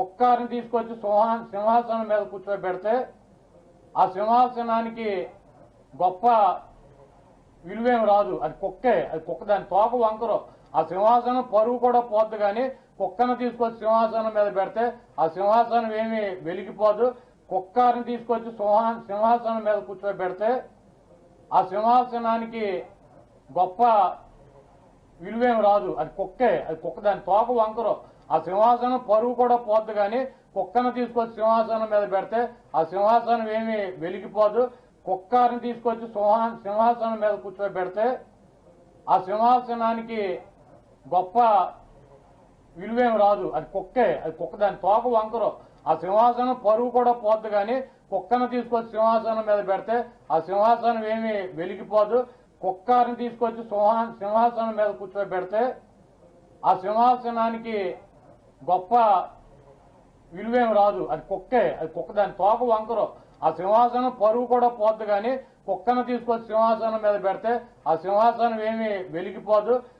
కుక్కని తీసుకొచ్చి సింహా సింహాసనం మీద కూర్చోబెడితే ఆ సింహాసనానికి గొప్ప విలువేం రాదు అది కుక్కే అది కుక్క దాని తోక వంకరు ఆ సింహాసనం పరువు కూడా పోద్ది కానీ కుక్కను తీసుకొచ్చి సింహాసనం మీద పెడితే ఆ సింహాసనం ఏమి వెలిగిపోదు కుక్కని తీసుకొచ్చి సింహా సింహాసనం మీద కూర్చోబెడితే ఆ సింహాసనానికి గొప్ప విలువేం రాదు అది కుక్కే అది కుక్క దాని తోక వంకరు ఆ సింహాసనం పరువు కూడా పోద్ది కానీ కుక్కను తీసుకొచ్చి సింహాసనం మీద పెడితే ఆ సింహాసనం ఏమి వెలిగిపోదు కుక్కని తీసుకొచ్చి సింహా సింహాసనం మీద కూర్చోబెడితే ఆ సింహాసనానికి గొప్ప విలువేం రాదు అది కుక్కే అది కుక్క దాని తోక వంకరు ఆ సింహాసనం పరువు కూడా పోద్ది కానీ కుక్కను తీసుకొచ్చి సింహాసనం మీద పెడితే ఆ సింహాసనం ఏమి వెలిగిపోదు కుక్కని తీసుకొచ్చి సింహా సింహాసనం మీద కూర్చోబెడితే ఆ సింహాసనానికి గొప్ప విలువేం రాదు అది కుక్కే అది కుక్క దాని తోక వంకరు ఆ సింహాసనం పరువు కూడా పోద్ది కానీ కుక్కను తీసుకొచ్చి సింహాసనం మీద పెడితే ఆ సింహాసనం ఏమి వెలిగిపోదు